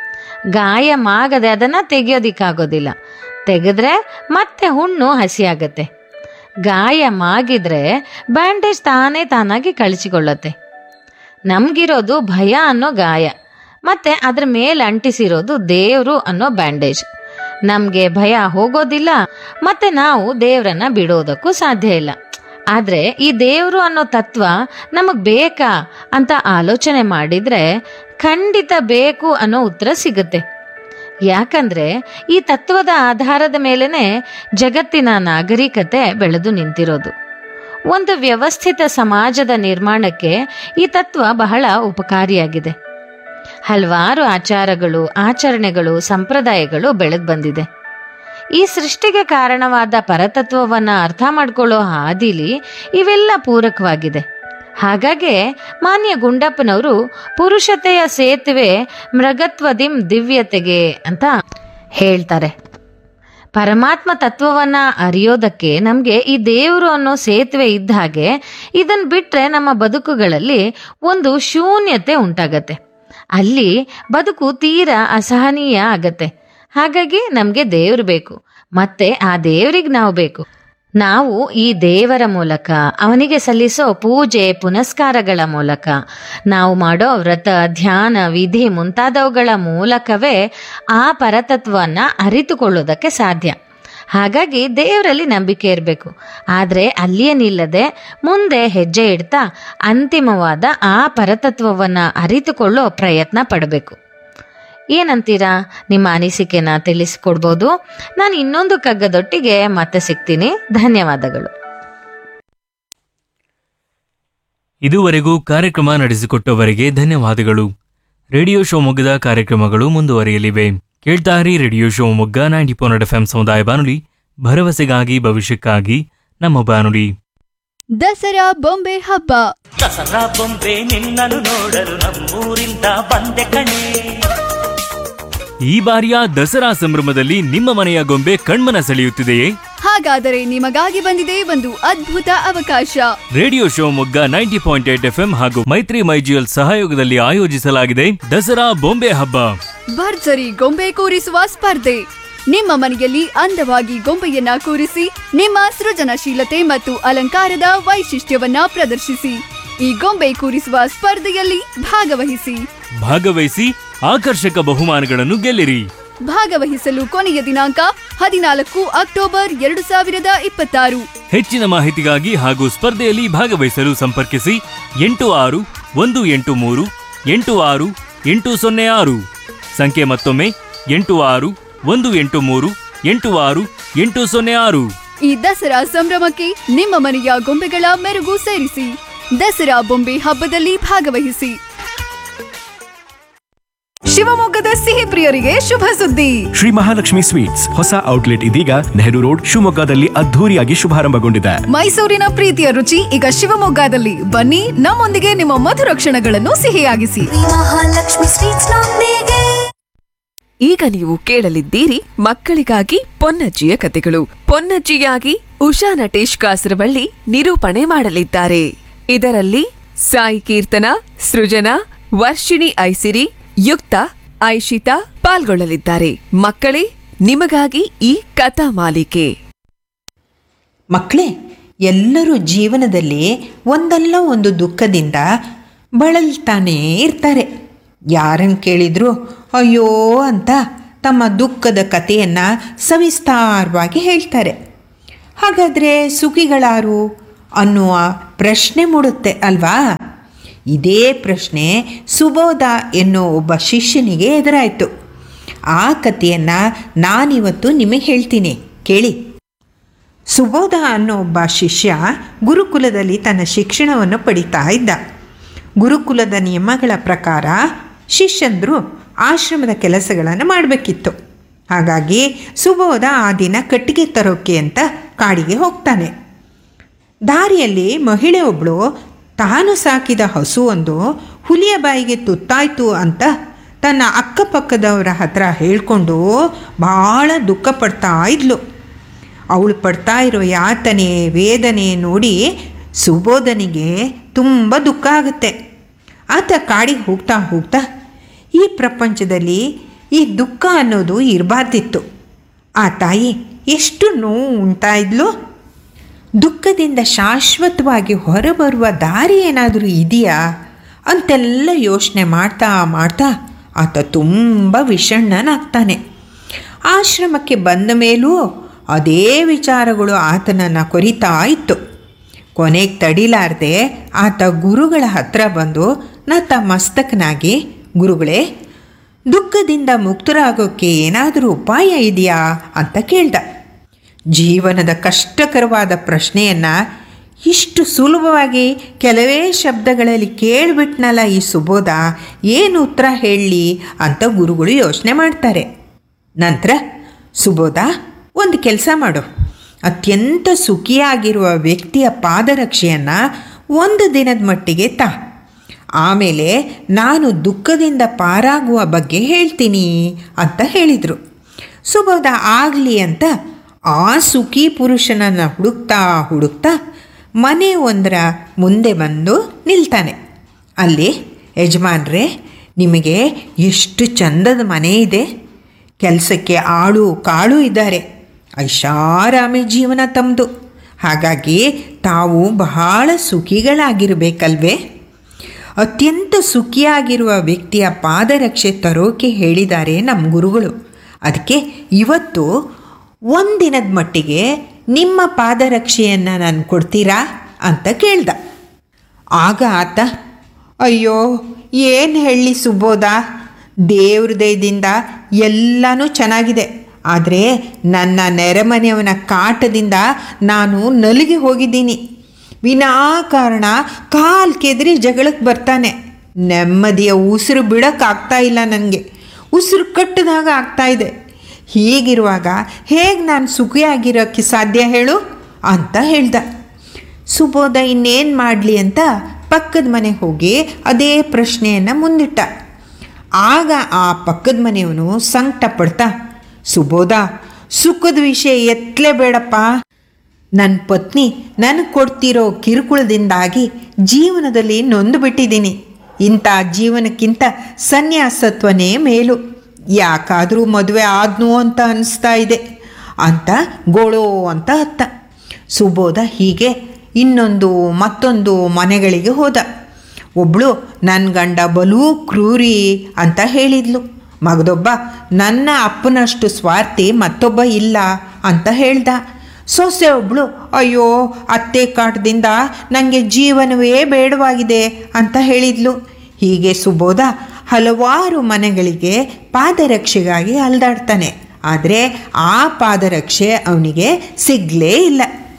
ಗಾಯ ಮಾಗದೆ ಅದನ್ನ ತೆಗೆಯೋದಿಕ್ಕಾಗೋದಿಲ್ಲ ತೆಗೆದ್ರೆ ಮತ್ತೆ ಹುಣ್ಣು ಹಸಿ ಆಗತ್ತೆ ಗಾಯ ಮಾಗಿದ್ರೆ ಬ್ಯಾಂಡೇಜ್ ತಾನೇ ತಾನಾಗಿ ಕಳಿಸಿಕೊಳ್ಳುತ್ತೆ ನಮ್ಗಿರೋದು ಭಯ ಅನ್ನೋ ಗಾಯ ಮತ್ತೆ ಅದ್ರ ಮೇಲೆ ಅಂಟಿಸಿರೋದು ದೇವ್ರು ಅನ್ನೋ ಬ್ಯಾಂಡೇಜ್ ನಮ್ಗೆ ಭಯ ಹೋಗೋದಿಲ್ಲ ಮತ್ತೆ ನಾವು ದೇವ್ರನ್ನ ಬಿಡೋದಕ್ಕೂ ಸಾಧ್ಯ ಇಲ್ಲ ಆದ್ರೆ ಈ ದೇವ್ರು ಅನ್ನೋ ತತ್ವ ನಮಗ್ ಬೇಕಾ ಅಂತ ಆಲೋಚನೆ ಮಾಡಿದ್ರೆ ಖಂಡಿತ ಬೇಕು ಅನ್ನೋ ಉತ್ತರ ಸಿಗುತ್ತೆ ಯಾಕಂದ್ರೆ ಈ ತತ್ವದ ಆಧಾರದ ಮೇಲೆನೆ ಜಗತ್ತಿನ ನಾಗರಿಕತೆ ಬೆಳೆದು ನಿಂತಿರೋದು ಒಂದು ವ್ಯವಸ್ಥಿತ ಸಮಾಜದ ನಿರ್ಮಾಣಕ್ಕೆ ಈ ತತ್ವ ಬಹಳ ಉಪಕಾರಿಯಾಗಿದೆ ಹಲವಾರು ಆಚಾರಗಳು ಆಚರಣೆಗಳು ಸಂಪ್ರದಾಯಗಳು ಬೆಳೆದು ಬಂದಿದೆ ಈ ಸೃಷ್ಟಿಗೆ ಕಾರಣವಾದ ಪರತತ್ವವನ್ನ ಅರ್ಥ ಮಾಡ್ಕೊಳ್ಳೋ ಹಾದಿಲಿ ಇವೆಲ್ಲ ಪೂರಕವಾಗಿದೆ ಹಾಗಾಗಿ ಮಾನ್ಯ ಗುಂಡಪ್ಪನವರು ಪುರುಷತೆಯ ಸೇತುವೆ ಮೃಗತ್ವದಿಂ ದಿವ್ಯತೆಗೆ ಅಂತ ಹೇಳ್ತಾರೆ ಪರಮಾತ್ಮ ತತ್ವವನ್ನ ಅರಿಯೋದಕ್ಕೆ ನಮಗೆ ಈ ದೇವರು ಅನ್ನೋ ಸೇತುವೆ ಇದ್ದ ಹಾಗೆ ಇದನ್ನ ಬಿಟ್ರೆ ನಮ್ಮ ಬದುಕುಗಳಲ್ಲಿ ಒಂದು ಶೂನ್ಯತೆ ಉಂಟಾಗತ್ತೆ ಅಲ್ಲಿ ಬದುಕು ತೀರಾ ಅಸಹನೀಯ ಆಗತ್ತೆ ಹಾಗಾಗಿ ನಮಗೆ ದೇವರು ಬೇಕು ಮತ್ತೆ ಆ ದೇವರಿಗೆ ನಾವು ಬೇಕು ನಾವು ಈ ದೇವರ ಮೂಲಕ ಅವನಿಗೆ ಸಲ್ಲಿಸೋ ಪೂಜೆ ಪುನಸ್ಕಾರಗಳ ಮೂಲಕ ನಾವು ಮಾಡೋ ವ್ರತ ಧ್ಯಾನ ವಿಧಿ ಮುಂತಾದವುಗಳ ಮೂಲಕವೇ ಆ ಪರತತ್ವವನ್ನ ಅರಿತುಕೊಳ್ಳೋದಕ್ಕೆ ಸಾಧ್ಯ ಹಾಗಾಗಿ ದೇವರಲ್ಲಿ ನಂಬಿಕೆ ಇರಬೇಕು ಆದರೆ ಅಲ್ಲಿಯೇ ನಿಲ್ಲದೆ ಮುಂದೆ ಹೆಜ್ಜೆ ಇಡ್ತಾ ಅಂತಿಮವಾದ ಆ ಪರತತ್ವವನ್ನ ಅರಿತುಕೊಳ್ಳೋ ಪ್ರಯತ್ನ ಪಡಬೇಕು ಏನಂತೀರಾ ನಿಮ್ಮ ಅನಿಸಿಕೆನ ತಿಳಿಸಿಕೊಡ್ಬೋದು ನಾನು ಇನ್ನೊಂದು ಕಗ್ಗದೊಟ್ಟಿಗೆ ಮತ್ತೆ ಸಿಗ್ತೀನಿ ಧನ್ಯವಾದಗಳು ಇದುವರೆಗೂ ಕಾರ್ಯಕ್ರಮ ನಡೆಸಿಕೊಟ್ಟವರಿಗೆ ಧನ್ಯವಾದಗಳು ರೇಡಿಯೋ ಶಿವಮೊಗ್ಗದ ಕಾರ್ಯಕ್ರಮಗಳು ಮುಂದುವರಿಯಲಿವೆ ಕೇಳ್ತಾರಿ ರೇಡಿಯೋ ಶಿವಮೊಗ್ಗ ನೈಂಟಿ ಪೋನೆಟ್ ಎಫ್ ಸಮುದಾಯ ಬಾನುಲಿ ಭರವಸೆಗಾಗಿ ಭವಿಷ್ಯಕ್ಕಾಗಿ ನಮ್ಮ ಬಾನುಲಿ ದಸರಾ ಬೊಂಬೆ ಹಬ್ಬ ದಸರಾ ಬೊಂಬೆ ನಿನ್ನನ್ನು ನೋಡಲು ನಮ್ಮೂರಿಂದ ಬಂದೆ ಕಣೆ ಈ ಬಾರಿಯ ದಸರಾ ಸಂಭ್ರಮದಲ್ಲಿ ನಿಮ್ಮ ಮನೆಯ ಗೊಂಬೆ ಕಣ್ಮನ ಸೆಳೆಯುತ್ತಿದೆಯೇ ಹಾಗಾದರೆ ನಿಮಗಾಗಿ ಬಂದಿದೆ ಒಂದು ಅದ್ಭುತ ಅವಕಾಶ radio Shivamogga ninety point eight F ಹಾಗೂ ಮೈತ್ರಿ ಮೈಜಿಯಲ್ ಸಹಯೋಗದಲ್ಲಿ ಆಯೋಜಿಸಲಾಗಿದೆ ದಸರಾ ಬೊಂಬೆ ಹಬ್ಬ ಭರ್ಜರಿ ಗೊಂಬೆ ಕೂರಿಸುವ ಸ್ಪರ್ಧೆ ನಿಮ್ಮ ಮನೆಯಲ್ಲಿ ಅಂದವಾಗಿ ಗೊಂಬೆಯನ್ನ ಕೂರಿಸಿ ನಿಮ್ಮ ಸೃಜನಶೀಲತೆ ಮತ್ತು ಅಲಂಕಾರದ ವೈಶಿಷ್ಟ್ಯವನ್ನ ಪ್ರದರ್ಶಿಸಿ ಈ ಗೊಂಬೆ ಕೂರಿಸುವ ಸ್ಪರ್ಧೆಯಲ್ಲಿ ಭಾಗವಹಿಸಿ ಭಾಗವಹಿಸಿ ಆಕರ್ಷಕ ಬಹುಮಾನಗಳನ್ನು ಗೆಲ್ಲಿರಿ ಭಾಗವಹಿಸಲು ಕೊನೆಯ ದಿನಾಂಕ ಹದಿನಾಲ್ಕು ಅಕ್ಟೋಬರ್ ಎರಡು ಸಾವಿರದ ಇಪ್ಪತ್ತಾರು ಹೆಚ್ಚಿನ ಮಾಹಿತಿಗಾಗಿ ಹಾಗೂ ಸ್ಪರ್ಧೆಯಲ್ಲಿ ಭಾಗವಹಿಸಲು ಸಂಪರ್ಕಿಸಿ ಎಂಟು ಆರು ಒಂದು ಎಂಟು ಮೂರು ಎಂಟು ಆರು ಎಂಟು ಸೊನ್ನೆ ಆರು ಸಂಖ್ಯೆ ಮತ್ತೊಮ್ಮೆ ಎಂಟು ಆರು ಒಂದು ಎಂಟು ಮೂರು ಎಂಟು ಆರು ಎಂಟು ಸೊನ್ನೆ ಆರು ಈ ದಸರಾ ಸಂಭ್ರಮಕ್ಕೆ ನಿಮ್ಮ ಮನೆಯ ಗೊಂಬೆಗಳ ಮೆರುಗು ಸೇರಿಸಿ ದಸರಾ ಬೊಂಬೆ ಹಬ್ಬದಲ್ಲಿ ಭಾಗವಹಿಸಿ ಶಿವಮೊಗ್ಗದ ಸಿಹಿ ಪ್ರಿಯರಿಗೆ ಶುಭ ಸುದ್ದಿ ಶ್ರೀ ಮಹಾಲಕ್ಷ್ಮಿ ಸ್ವೀಟ್ಸ್ ಹೊಸ ಔಟ್ಲೆಟ್ ಇದೀಗ ನೆಹರು ರೋಡ್ ಶಿವಮೊಗ್ಗದಲ್ಲಿ ಅದ್ಧೂರಿಯಾಗಿ ಶುಭಾರಂಭಗೊಂಡಿದೆ ಮೈಸೂರಿನ ಪ್ರೀತಿಯ ರುಚಿ ಈಗ ಶಿವಮೊಗ್ಗದಲ್ಲಿ ಬನ್ನಿ ನಮ್ಮೊಂದಿಗೆ ನಿಮ್ಮ ಮಧುರ ಕ್ಷಣಗಳನ್ನು ಸಿಹಿಯಾಗಿಸಿ ಮಹಾಲಕ್ಷ್ಮಿ ಸ್ವೀಟ್ಸ್ ನೊಂದಿಗೆ ಈಗ ನೀವು ಕೇಳಲಿದ್ದೀರಿ ಮಕ್ಕಳಿಗಾಗಿ ಪೊನ್ನಜ್ಜಿಯ ಕತೆಗಳು ಪೊನ್ನಜ್ಜಿಯಾಗಿ ಉಷಾ ನಟೇಶ್ ಕಾಸರವಳ್ಳಿ ನಿರೂಪಣೆ ಮಾಡಲಿದ್ದಾರೆ ಇದರಲ್ಲಿ ಸಾಯಿ ಕೀರ್ತನ ಸೃಜನಾ ವರ್ಷಿಣಿ ಐಸಿರಿ ಯುಕ್ತ ಐಶಿತಾ ಪಾಲ್ಗೊಳ್ಳಲಿದ್ದಾರೆ ಮಕ್ಕಳೇ ನಿಮಗಾಗಿ ಈ ಕಥಾ ಮಾಲಿಕೆ ಮಕ್ಕಳೇ ಎಲ್ಲರೂ ಜೀವನದಲ್ಲಿ ಒಂದಲ್ಲ ಒಂದು ದುಃಖದಿಂದ ಬಳಲ್ತಾನೇ ಇರ್ತಾರೆ ಯಾರನ್ನು ಕೇಳಿದ್ರು ಅಯ್ಯೋ ಅಂತ ತಮ್ಮ ದುಃಖದ ಕಥೆಯನ್ನು ಸವಿಸ್ತಾರವಾಗಿ ಹೇಳ್ತಾರೆ ಹಾಗಾದರೆ ಸುಖಿಗಳಾರು ಅನ್ನುವ ಪ್ರಶ್ನೆ ಮೂಡುತ್ತೆ ಅಲ್ವಾ ಇದೇ ಪ್ರಶ್ನೆ ಸುಬೋಧ ಎನ್ನುವ ಒಬ್ಬ ಶಿಷ್ಯನಿಗೆ ಎದುರಾಯಿತು ಆ ಕಥೆಯನ್ನು ನಾನಿವತ್ತು ನಿಮಗೆ ಹೇಳ್ತೀನಿ ಕೇಳಿ ಸುಬೋಧ ಅನ್ನೋ ಒಬ್ಬ ಶಿಷ್ಯ ಗುರುಕುಲದಲ್ಲಿ ತನ್ನ ಶಿಕ್ಷಣವನ್ನು ಪಡಿತಾ ಇದ್ದ ಗುರುಕುಲದ ನಿಯಮಗಳ ಪ್ರಕಾರ ಶಿಷ್ಯಂದರು ಆಶ್ರಮದ ಕೆಲಸಗಳನ್ನು ಮಾಡಬೇಕಿತ್ತು ಹಾಗಾಗಿ ಸುಬೋಧ ಆ ದಿನ ಕಟ್ಟಿಗೆ ತರೋಕೆ ಅಂತ ಕಾಡಿಗೆ ಹೋಗ್ತಾನೆ ದಾರಿಯಲ್ಲಿ ಮಹಿಳೆ ಒಬ್ಬಳು ತಾನು ಸಾಕಿದ ಹಸುವೊಂದು ಹುಲಿಯ ಬಾಯಿಗೆ ತುತ್ತಾಯ್ತು ಅಂತ ತನ್ನ ಅಕ್ಕಪಕ್ಕದವರ ಹತ್ರ ಹೇಳ್ಕೊಂಡು ಭಾಳ ದುಃಖ ಪಡ್ತಾ ಇದ್ಲು ಅವಳು ಪಡ್ತಾ ಇರೋ ಯಾತನೆ ವೇದನೆ ನೋಡಿ ಸುಬೋಧನಿಗೆ ತುಂಬ ದುಃಖ ಆಗುತ್ತೆ ಆತ ಕಾಡಿಗೆ ಹೋಗ್ತಾ ಹೋಗ್ತಾ ಈ ಪ್ರಪಂಚದಲ್ಲಿ ಈ ದುಃಖ ಅನ್ನೋದು ಇರಬಾರ್ದಿತ್ತು ಆ ತಾಯಿ ಎಷ್ಟು ನೋವು ಉಂಟಾ ಇದ್ಲು ದುಃಖದಿಂದ ಶಾಶ್ವತವಾಗಿ ಹೊರಬರುವ ದಾರಿ ಏನಾದರೂ ಇದೆಯಾ ಅಂತೆಲ್ಲ ಯೋಚನೆ ಮಾಡ್ತಾ ಮಾಡ್ತಾ ಆತ ತುಂಬ ವಿಷಣ್ಣನಾಗ್ತಾನೆ ಆಶ್ರಮಕ್ಕೆ ಬಂದ ಮೇಲೂ ಅದೇ ವಿಚಾರಗಳು ಆತನನ್ನು ಕೊರಿತಾ ಇತ್ತು ಕೊನೆಗೆ ತಡಿಲಾರ್ದೆ ಆತ ಗುರುಗಳ ಹತ್ರ ಬಂದು ನತ ಮಸ್ತಕನಾಗಿ ಗುರುಗಳೇ ದುಃಖದಿಂದ ಮುಕ್ತರಾಗೋಕ್ಕೆ ಏನಾದರೂ ಉಪಾಯ ಇದೆಯಾ ಅಂತ ಕೇಳ್ದ ಜೀವನದ ಕಷ್ಟಕರವಾದ ಪ್ರಶ್ನೆಯನ್ನು ಇಷ್ಟು ಸುಲಭವಾಗಿ ಕೆಲವೇ ಶಬ್ದಗಳಲ್ಲಿ ಕೇಳಿಬಿಟ್ನಲ್ಲ ಈ ಸುಬೋಧ ಏನು ಉತ್ತರ ಹೇಳಲಿ ಅಂತ ಗುರುಗಳು ಯೋಚನೆ ಮಾಡ್ತಾರೆ ನಂತರ ಸುಬೋಧ ಒಂದು ಕೆಲಸ ಮಾಡು ಅತ್ಯಂತ ಸುಖಿಯಾಗಿರುವ ವ್ಯಕ್ತಿಯ ಪಾದರಕ್ಷೆಯನ್ನು ಒಂದು ದಿನದ ಮಟ್ಟಿಗೆ ತಾ ಆಮೇಲೆ ನಾನು ದುಃಖದಿಂದ ಪಾರಾಗುವ ಬಗ್ಗೆ ಹೇಳ್ತೀನಿ ಅಂತ ಹೇಳಿದರು ಸುಬೋಧ ಆಗಲಿ ಅಂತ ಆ ಸುಖಿ ಪುರುಷನನ್ನು ಹುಡುಕ್ತಾ ಹುಡುಕ್ತಾ ಮನೆ ಒಂದರ ಮುಂದೆ ಬಂದು ನಿಲ್ತಾನೆ ಅಲ್ಲಿ ಯಜಮಾನ್ರೆ ನಿಮಗೆ ಎಷ್ಟು ಚಂದದ ಮನೆ ಇದೆ ಕೆಲಸಕ್ಕೆ ಆಳು ಕಾಳು ಇದ್ದಾರೆ ಐಷಾರಾಮಿ ಜೀವನ ತಮ್ಮದು ಹಾಗಾಗಿ ತಾವು ಬಹಳ ಸುಖಿಗಳಾಗಿರಬೇಕಲ್ವೇ ಅತ್ಯಂತ ಸುಖಿಯಾಗಿರುವ ವ್ಯಕ್ತಿಯ ಪಾದರಕ್ಷೆ ತರೋಕೆ ಹೇಳಿದ್ದಾರೆ ನಮ್ಮ ಗುರುಗಳು ಅದಕ್ಕೆ ಇವತ್ತು ಒಂದಿನದ ಮಟ್ಟಿಗೆ ನಿಮ್ಮ ಪಾದರಕ್ಷೆಯನ್ನು ನಾನು ಕೊಡ್ತೀರಾ ಅಂತ ಕೇಳ್ದ ಆಗ ಆತ ಅಯ್ಯೋ ಏನು ಹೇಳಿ ಸುಬೋದ ದೇವ್ರ ದಯದಿಂದ ಎಲ್ಲನೂ ಚೆನ್ನಾಗಿದೆ ಆದರೆ ನನ್ನ ನೆರೆಮನೆಯವನ ಕಾಟದಿಂದ ನಾನು ನಲಿಗೆ ಹೋಗಿದ್ದೀನಿ ವಿನಾಕಾರಣ ಕಾಲು ಕೆದರಿ ಜಗಳಕ್ಕೆ ಬರ್ತಾನೆ ನೆಮ್ಮದಿಯ ಉಸಿರು ಬಿಡೋಕ್ಕಾಗ್ತಾ ಇಲ್ಲ ನನಗೆ ಉಸಿರು ಕಟ್ಟಿದಾಗ ಆಗ್ತಾ ಇದೆ ಹೀಗಿರುವಾಗ ಹೇಗೆ ನಾನು ಸುಖಿಯಾಗಿರೋಕ್ಕೆ ಸಾಧ್ಯ ಹೇಳು ಅಂತ ಹೇಳ್ದ ಸುಬೋಧ ಇನ್ನೇನು ಮಾಡಲಿ ಅಂತ ಪಕ್ಕದ ಮನೆಗೆ ಹೋಗಿ ಅದೇ ಪ್ರಶ್ನೆಯನ್ನು ಮುಂದಿಟ್ಟ ಆಗ ಆ ಪಕ್ಕದ ಮನೆಯವನು ಸಂಕಟ ಪಡ್ತಾ ಸುಬೋಧ ಸುಖದ ವಿಷಯ ಎತ್ತಲೇಬೇಡಪ್ಪ ನನ್ನ ಪತ್ನಿ ನನಗೆ ಕೊಡ್ತಿರೋ ಕಿರುಕುಳದಿಂದಾಗಿ ಜೀವನದಲ್ಲಿ ನೊಂದು ಬಿಟ್ಟಿದ್ದೀನಿ ಇಂಥ ಜೀವನಕ್ಕಿಂತ ಸನ್ಯಾಸತ್ವನೇ ಮೇಲು ಯಾಕಾದರೂ ಮದುವೆ ಆದ್ನು ಅಂತ ಅನಿಸ್ತಾ ಇದೆ ಅಂತ ಗೋಳೋ ಅಂತ ಅತ್ತ ಸುಬೋಧ ಹೀಗೆ ಇನ್ನೊಂದು ಮತ್ತೊಂದು ಮನೆಗಳಿಗೆ ಹೋದ ಒಬ್ಳು ನನ್ನ ಗಂಡ ಬಲೂ ಕ್ರೂರಿ ಅಂತ ಹೇಳಿದ್ಲು ಮಗದೊಬ್ಬ ನನ್ನ ಅಪ್ಪನಷ್ಟು ಸ್ವಾರ್ಥಿ ಮತ್ತೊಬ್ಬ ಇಲ್ಲ ಅಂತ ಹೇಳ್ದ ಸೊಸೆ ಒಬ್ಳು ಅಯ್ಯೋ ಅತ್ತೆ ಕಾಟದಿಂದ ನನಗೆ ಜೀವನವೇ ಬೇಡವಾಗಿದೆ ಅಂತ ಹೇಳಿದ್ಲು ಹೀಗೆ ಸುಬೋಧ ಹಲವಾರು ಮನೆಗಳಿಗೆ ಪಾದರಕ್ಷೆಗಾಗಿ ಅಲ್ದಾಡ್ತಾನೆ ಆದರೆ ಆ ಪಾದರಕ್ಷೆ ಅವನಿಗೆ ಸಿಗಲೇ ಇಲ್ಲ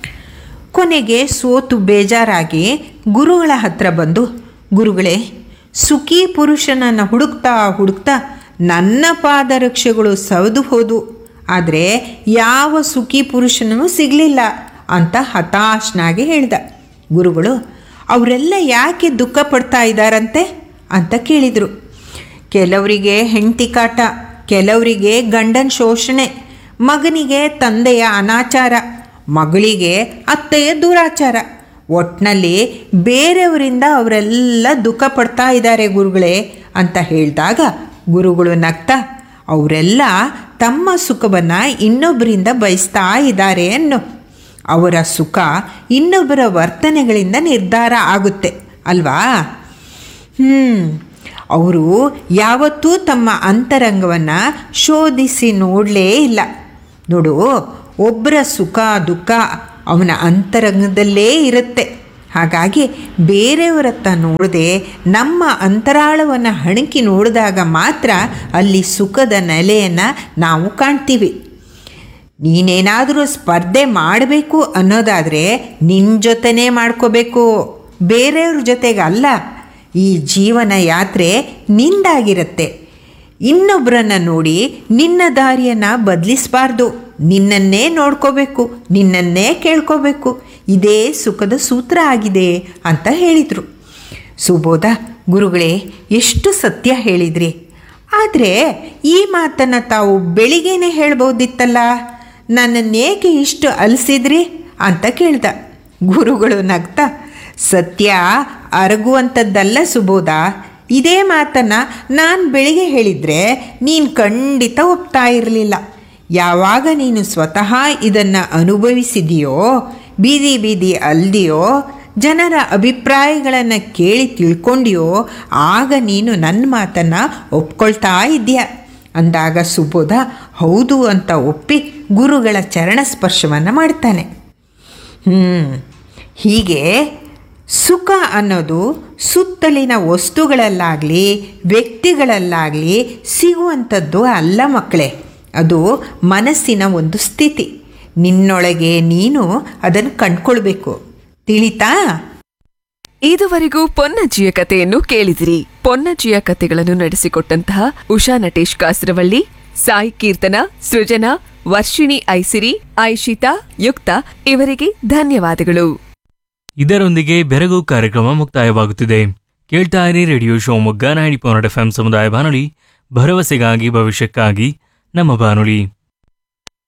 ಕೊನೆಗೆ ಸೋತು ಬೇಜಾರಾಗಿ ಗುರುಗಳ ಹತ್ರ ಬಂದು ಗುರುಗಳೇ ಸುಖಿ ಪುರುಷನನ್ನು ಹುಡುಕ್ತಾ ಹುಡುಕ್ತಾ ನನ್ನ ಪಾದರಕ್ಷೆಗಳು ಸವದು ಹೋದು ಆದರೆ ಯಾವ ಸುಖಿ ಪುರುಷನೂ ಸಿಗಲಿಲ್ಲ ಅಂತ ಹತಾಶನಾಗಿ ಹೇಳ್ದ ಗುರುಗಳು ಅವರೆಲ್ಲ ಯಾಕೆ ದುಃಖ ಪಡ್ತಾ ಇದ್ದಾರಂತೆ ಅಂತ ಕೇಳಿದರು ಕೆಲವರಿಗೆ ಹೆಂಡತಿ ಕಾಟ ಕೆಲವರಿಗೆ ಗಂಡನ ಶೋಷಣೆ ಮಗನಿಗೆ ತಂದೆಯ ಅನಾಚಾರ ಮಗಳಿಗೆ ಅತ್ತೆಯ ದುರಾಚಾರ ಒಟ್ಟಿನಲ್ಲಿ ಬೇರೆಯವರಿಂದ ಅವರೆಲ್ಲ ದುಃಖ ಪಡ್ತಾ ಇದ್ದಾರೆ ಗುರುಗಳೇ ಅಂತ ಹೇಳಿದಾಗ ಗುರುಗಳು ನಗ್ತಾ ಅವರೆಲ್ಲ ತಮ್ಮ ಸುಖವನ್ನು ಇನ್ನೊಬ್ಬರಿಂದ ಬಯಸ್ತಾ ಇದ್ದಾರೆ ಅನ್ನೋ ಅವರ ಸುಖ ಇನ್ನೊಬ್ಬರ ವರ್ತನೆಗಳಿಂದ ನಿರ್ಧಾರ ಆಗುತ್ತೆ ಅಲ್ವಾ ಹ್ಞೂ ಅವರು ಯಾವತ್ತೂ ತಮ್ಮ ಅಂತರಂಗವನ್ನು ಶೋಧಿಸಿ ನೋಡಲೇ ಇಲ್ಲ ನೋಡು ಒಬ್ಬರ ಸುಖ ದುಃಖ ಅವನ ಅಂತರಂಗದಲ್ಲೇ ಇರುತ್ತೆ ಹಾಗಾಗಿ ಬೇರೆಯವರತ್ತ ನೋಡದೆ ನಮ್ಮ ಅಂತರಾಳವನ್ನು ಹಣಕಿ ನೋಡಿದಾಗ ಮಾತ್ರ ಅಲ್ಲಿ ಸುಖದ ನೆಲೆಯನ್ನು ನಾವು ಕಾಣ್ತೀವಿ ನೀನೇನಾದರೂ ಸ್ಪರ್ಧೆ ಮಾಡಬೇಕು ಅನ್ನೋದಾದರೆ ನಿನ್ನ ಜೊತೆನೇ ಮಾಡ್ಕೋಬೇಕು ಬೇರೆಯವ್ರ ಜೊತೆಗೆ ಅಲ್ಲ ಈ ಜೀವನ ಯಾತ್ರೆ ನಿಂದಾಗಿರುತ್ತೆ ಇನ್ನೊಬ್ಬರನ್ನ ನೋಡಿ ನಿನ್ನ ದಾರಿಯನ್ನು ಬದಲಿಸಬಾರ್ದು ನಿನ್ನನ್ನೇ ನೋಡ್ಕೋಬೇಕು ನಿನ್ನನ್ನೇ ಕೇಳ್ಕೋಬೇಕು ಇದೇ ಸುಖದ ಸೂತ್ರ ಆಗಿದೆ ಅಂತ ಹೇಳಿದರು ಸುಬೋಧ ಗುರುಗಳೇ ಎಷ್ಟು ಸತ್ಯ ಹೇಳಿದ್ರಿ ಆದರೆ ಈ ಮಾತನ್ನು ತಾವು ಬೆಳಿಗ್ಗೆನೇ ಹೇಳ್ಬೋದಿತ್ತಲ್ಲ ನನ್ನನ್ನೇಕೆ ಇಷ್ಟು ಅಲಿಸಿದ್ರಿ ಅಂತ ಕೇಳ್ದ ಗುರುಗಳು ನಗ್ತಾ ಸತ್ಯ ಅರಗುವಂಥದ್ದಲ್ಲ ಸುಬೋಧ ಇದೇ ಮಾತನ್ನು ನಾನು ಬೆಳಿಗ್ಗೆ ಹೇಳಿದರೆ ನೀನು ಖಂಡಿತ ಒಪ್ತಾ ಇರಲಿಲ್ಲ ಯಾವಾಗ ನೀನು ಸ್ವತಃ ಇದನ್ನು ಅನುಭವಿಸಿದೆಯೋ ಬೀದಿ ಬೀದಿ ಅಲ್ದಿಯೋ ಜನರ ಅಭಿಪ್ರಾಯಗಳನ್ನು ಕೇಳಿ ತಿಳ್ಕೊಂಡಿಯೋ ಆಗ ನೀನು ನನ್ನ ಮಾತನ್ನು ಒಪ್ಕೊಳ್ತಾ ಇದೆಯ ಅಂದಾಗ ಸುಬೋಧ ಹೌದು ಅಂತ ಒಪ್ಪಿ ಗುರುಗಳ ಚರಣ ಸ್ಪರ್ಶವನ್ನು ಮಾಡ್ತಾನೆ ಹ್ಞೂ ಹೀಗೆ ಸುಖ ಅನ್ನೋದು ಸುತ್ತಲಿನ ವಸ್ತುಗಳಲ್ಲಾಗಲಿ ವ್ಯಕ್ತಿಗಳಲ್ಲಾಗಲಿ ಸಿಗುವಂಥದ್ದು ಅಲ್ಲ ಮಕ್ಕಳೇ ಅದು ಮನಸ್ಸಿನ ಒಂದು ಸ್ಥಿತಿ ನಿನ್ನೊಳಗೆ ನೀನು ಅದನ್ನು ಕಂಡ್ಕೊಳ್ಬೇಕು ತಿಳಿತಾ ಇದುವರೆಗೂ ಪೊನ್ನಜ್ಜಿಯ ಕಥೆಯನ್ನು ಕೇಳಿದಿರಿ ಪೊನ್ನಜ್ಜಿಯ ಕಥೆಗಳನ್ನು ನಡೆಸಿಕೊಟ್ಟಂತಹ ಉಷಾ ನಟೇಶ್ ಕಾಸರವಳ್ಳಿ ಸಾಯಿ ಕೀರ್ತನ ಸೃಜನಾ ವರ್ಷಿಣಿ ಐಸಿರಿ ಐಶಿತಾ ಯುಕ್ತ ಇವರಿಗೆ ಧನ್ಯವಾದಗಳು ಇದರೊಂದಿಗೆ ಬೆರಗು ಕಾರ್ಯಕ್ರಮ ಮುಕ್ತಾಯವಾಗುತ್ತಿದೆ ಕೇಳ್ತಾ ಇರಿ radio Shivamogga ninety point F ಸಮುದಾಯ ಬಾನುಲಿ ಭರವಸೆಗಾಗಿ ಭವಿಷ್ಯಕ್ಕಾಗಿ ನಮ್ಮ ಬಾನುಲಿ